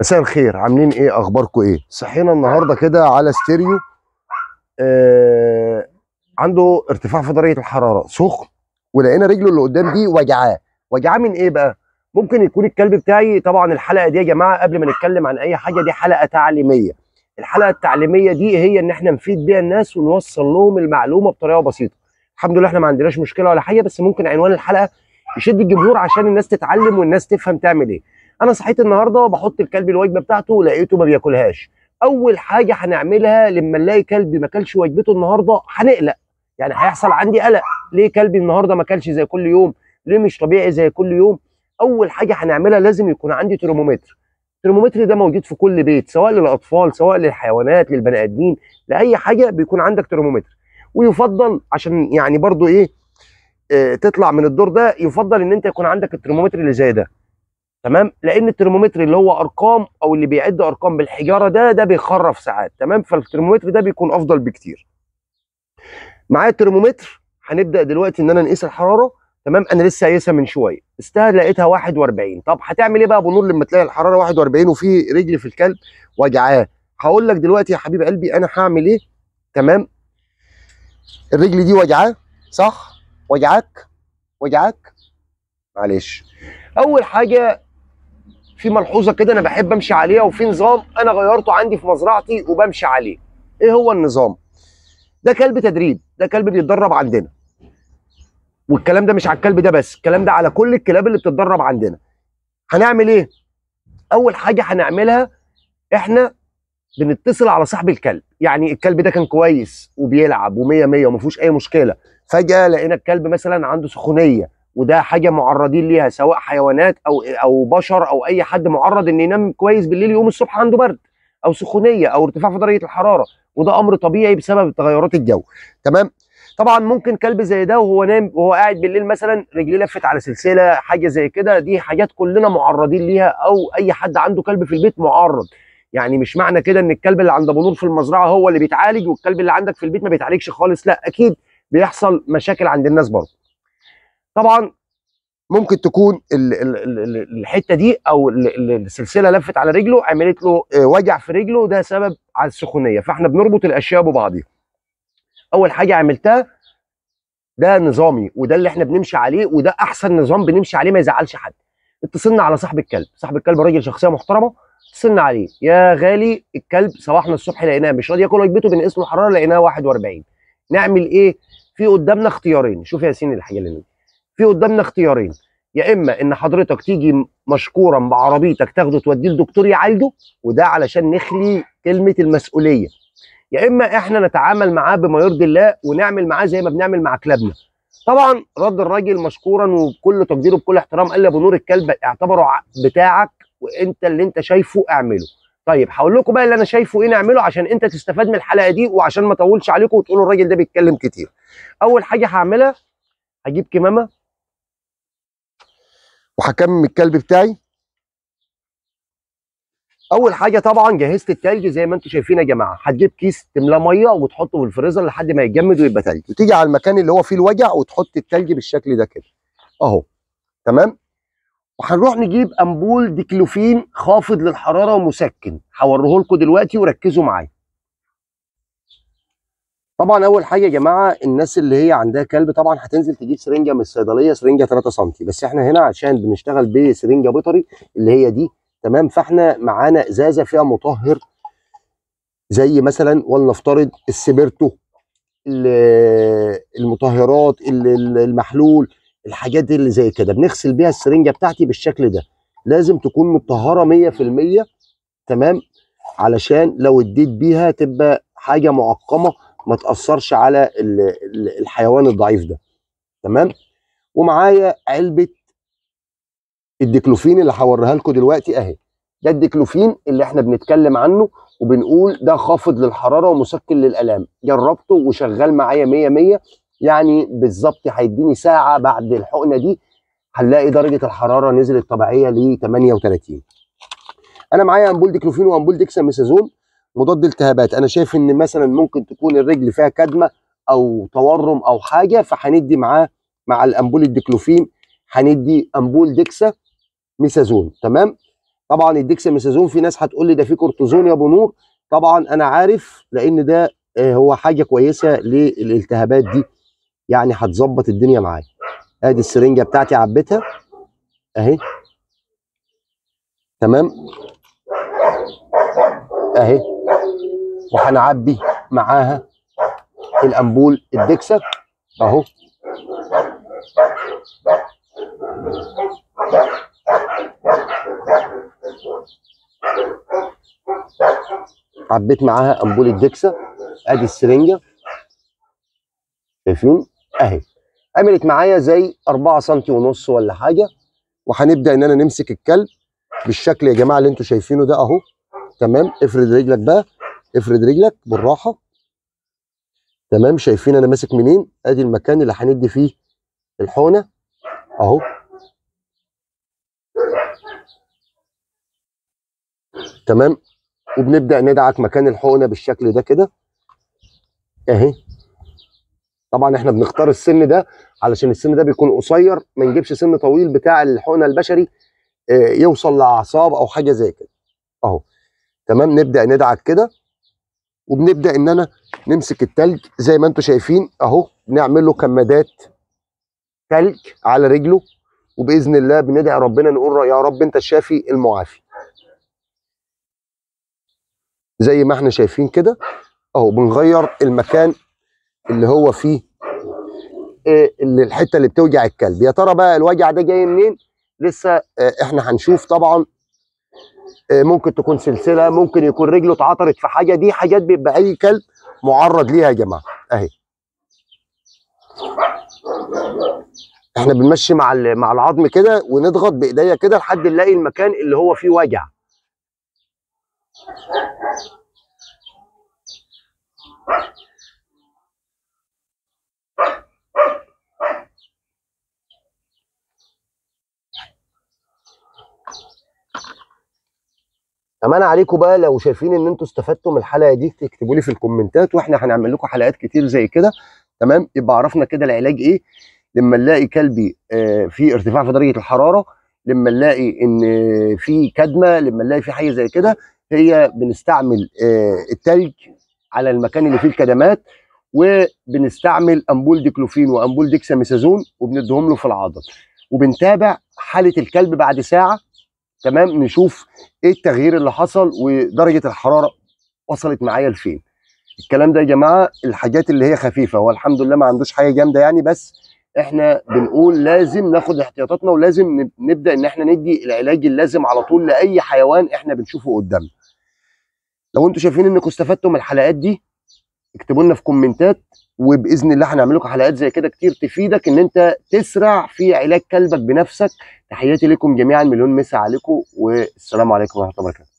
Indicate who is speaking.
Speaker 1: مساء الخير عاملين ايه اخباركم ايه صحينا النهارده كده على ستيريو آه عنده ارتفاع في درجه الحراره سخن ولقينا رجله اللي قدام دي وجعاه وجعاه من ايه بقى ممكن يكون الكلب بتاعي طبعا الحلقه دي يا جماعه قبل ما نتكلم عن اي حاجه دي حلقه تعليميه الحلقه التعليميه دي هي ان احنا نفيد بيها الناس ونوصل لهم المعلومه بطريقه بسيطه الحمد لله احنا ما عندناش مشكله ولا حاجه بس ممكن عنوان الحلقه يشد الجمهور عشان الناس تتعلم والناس تفهم تعمل ايه انا صحيت النهارده بحط الكلب الوجبه بتاعته لقيته ما بياكلهاش اول حاجه هنعملها لما نلاقي كلب ما اكلش وجبته النهارده هنقلق يعني هيحصل عندي قلق ليه كلبي النهارده ما اكلش زي كل يوم ليه مش طبيعي زي كل يوم اول حاجه هنعملها لازم يكون عندي ترمومتر الترمومتر ده موجود في كل بيت سواء للاطفال سواء للحيوانات للبني ادمين لاي حاجه بيكون عندك ترمومتر ويفضل عشان يعني برضو ايه آه تطلع من الدور ده يفضل ان انت يكون عندك الترمومتر اللي زي ده تمام لان الترمومتر اللي هو ارقام او اللي بيعد ارقام بالحجاره ده ده بيخرف ساعات تمام فالترمومتر ده بيكون افضل بكتير معايا الترمومتر هنبدا دلوقتي ان انا نقيس الحراره تمام انا لسه قايسها من شويه استها لقيتها 41 طب هتعمل ايه بقى ابو نور لما تلاقي الحراره 41 وفي رجل في الكلب وجعاه هقول لك دلوقتي يا حبيب قلبي انا هعمل ايه تمام الرجل دي وجعاه صح وجعاك وجعاك معلش اول حاجه في ملحوظه كده انا بحب امشي عليها وفي نظام انا غيرته عندي في مزرعتي وبمشي عليه ايه هو النظام ده كلب تدريب ده كلب بيتدرب عندنا والكلام ده مش على الكلب ده بس الكلام ده على كل الكلاب اللي بتتدرب عندنا هنعمل ايه اول حاجه هنعملها احنا بنتصل على صاحب الكلب يعني الكلب ده كان كويس وبيلعب و100 100 وما فيهوش اي مشكله فجاه لقينا الكلب مثلا عنده سخونيه وده حاجه معرضين ليها سواء حيوانات او او بشر او اي حد معرض ان ينام كويس بالليل يقوم الصبح عنده برد او سخونيه او ارتفاع في درجه الحراره وده امر طبيعي بسبب تغيرات الجو تمام طبعا ممكن كلب زي ده وهو نايم وهو قاعد بالليل مثلا رجليه لفت على سلسله حاجه زي كده دي حاجات كلنا معرضين ليها او اي حد عنده كلب في البيت معرض يعني مش معنى كده ان الكلب اللي عند ابو نور في المزرعه هو اللي بيتعالج والكلب اللي عندك في البيت ما بيتعالجش خالص لا اكيد بيحصل مشاكل عند الناس برضه طبعا ممكن تكون ال ال ال الحته دي او ال السلسله لفت على رجله عملت له وجع في رجله ده سبب على السخونيه فاحنا بنربط الاشياء ببعضها اول حاجه عملتها ده نظامي وده اللي احنا بنمشي عليه وده احسن نظام بنمشي عليه ما يزعلش حد اتصلنا على صاحب الكلب صاحب الكلب راجل شخصيه محترمه اتصلنا عليه يا غالي الكلب صباحنا الصبح لقيناه مش راضي ياكل وجبته بنقيس له الحراره لقيناها 41 نعمل ايه في قدامنا اختيارين شوف يا ياسين الحاجه اللي في قدامنا اختيارين يا اما ان حضرتك تيجي مشكورا بعربيتك تاخده توديه لدكتور يعالجه وده علشان نخلي كلمه المسؤوليه يا اما احنا نتعامل معاه بما يرضي الله ونعمل معاه زي ما بنعمل مع كلابنا طبعا رد الراجل مشكورا وبكل تقدير وبكل احترام قال لي ابو نور الكلب اعتبره بتاعك وانت اللي انت شايفه اعمله طيب هقول لكم بقى اللي انا شايفه ايه نعمله عشان انت تستفاد من الحلقه دي وعشان ما اطولش عليكم وتقولوا الراجل ده بيتكلم كتير اول حاجه هعملها هجيب كمامه وهكمم الكلب بتاعي اول حاجه طبعا جهزت التلج زي ما انتم شايفين يا جماعه هتجيب كيس تملاه ميه وتحطه في الفريزر لحد ما يتجمد ويبقى تلج وتيجي على المكان اللي هو فيه الوجع وتحط التلج بالشكل ده كده اهو تمام وهنروح نجيب امبول ديكلوفين خافض للحراره ومسكن هوريه لكم دلوقتي وركزوا معايا طبعا اول حاجه يا جماعه الناس اللي هي عندها كلب طبعا هتنزل تجيب سرنجه من الصيدليه سرنجه 3 سم بس احنا هنا عشان بنشتغل بسرنجه بيطري اللي هي دي تمام فاحنا معانا ازازه فيها مطهر زي مثلا ولنفترض السبرتو المطهرات المحلول الحاجات دي اللي زي كده بنغسل بيها السرنجه بتاعتي بالشكل ده لازم تكون مطهره 100% تمام علشان لو اديت بيها تبقى حاجه معقمه ما تاثرش على الحيوان الضعيف ده تمام ومعايا علبه الديكلوفين اللي هوريها لكم دلوقتي اهي ده الديكلوفين اللي احنا بنتكلم عنه وبنقول ده خافض للحراره ومسكن للالام جربته وشغال معايا 100 100 يعني بالظبط هيديني ساعه بعد الحقنه دي هنلاقي درجه الحراره نزلت طبيعيه ل 38 انا معايا امبول ديكلوفين وامبول ديكساميثازون مضاد التهابات انا شايف ان مثلا ممكن تكون الرجل فيها كدمه او تورم او حاجه فهندي معاه مع الامبول الديكلوفين هندي امبول ديكسا ميثازون تمام طبعا الديكساميثازون في ناس هتقول لي ده فيه كورتيزون يا ابو نور طبعا انا عارف لان ده آه، هو حاجه كويسه للالتهابات دي يعني هتظبط الدنيا معايا ادي السرنجه بتاعتي عبيتها اهي تمام اهي وهنعبي معاها الامبول الدكسا اهو عبيت معاها امبول الدكسا ادي السرنجه شايفين اهي عملت معايا زي 4 سم ونص ولا حاجه وهنبدا ان انا نمسك الكلب بالشكل يا جماعه اللي انتوا شايفينه ده اهو تمام افرد رجلك بقى افرد رجلك بالراحه تمام شايفين انا ماسك منين ادي المكان اللي هندي فيه الحقنه اهو تمام وبنبدا ندعك مكان الحقنه بالشكل ده كده اهي طبعا احنا بنختار السن ده علشان السن ده بيكون قصير ما نجيبش سن طويل بتاع الحقنه البشري آه، يوصل لاعصاب او حاجه زي كده اهو تمام نبدا ندعك كده وبنبدا ان انا نمسك التلج زي ما انتم شايفين اهو بنعمل له كمادات تلج على رجله وباذن الله بندعي ربنا نقول يا رب انت الشافي المعافي زي ما احنا شايفين كده اهو بنغير المكان اللي هو فيه إيه اللي الحته اللي بتوجع الكلب يا ترى بقى الوجع ده جاي منين لسه آه، احنا هنشوف طبعا آه، ممكن تكون سلسله ممكن يكون رجله اتعطرت في حاجه دي حاجات بيبقى اي كلب معرض ليها يا جماعه اهي احنا بنمشي مع ال- مع العظم كده ونضغط بايديا كده لحد نلاقي المكان اللي هو فيه وجع امان عليكم بقى لو شايفين ان انتوا استفدتوا من الحلقه دي تكتبوا لي في الكومنتات واحنا هنعمل لكم حلقات كتير زي كده تمام يبقى عرفنا كده العلاج ايه لما نلاقي كلبي آه، في ارتفاع في درجه الحراره لما نلاقي ان آه، في كدمه لما نلاقي في حاجه زي كده هي بنستعمل آه، التلج على المكان اللي فيه الكدمات وبنستعمل امبول ديكلوفين وامبول ديكساميثازون وبنديهم له في العضل وبنتابع حاله الكلب بعد ساعه تمام نشوف ايه التغيير اللي حصل ودرجه الحراره وصلت معايا لفين الكلام ده يا جماعه الحاجات اللي هي خفيفه هو الحمد لله ما عندوش حاجه جامده يعني بس احنا بنقول لازم ناخد احتياطاتنا ولازم نب- نبدا ان احنا ندي العلاج اللازم على طول لاي حيوان احنا بنشوفه قدامنا لو انتوا شايفين انكم استفدتوا من الحلقات دي اكتبوا لنا في كومنتات وباذن الله هنعمل لكم حلقات زي كده كتير تفيدك ان انت تسرع في علاج كلبك بنفسك تحياتي لكم جميعا مليون مسا عليكم والسلام عليكم ورحمه الله وبركاته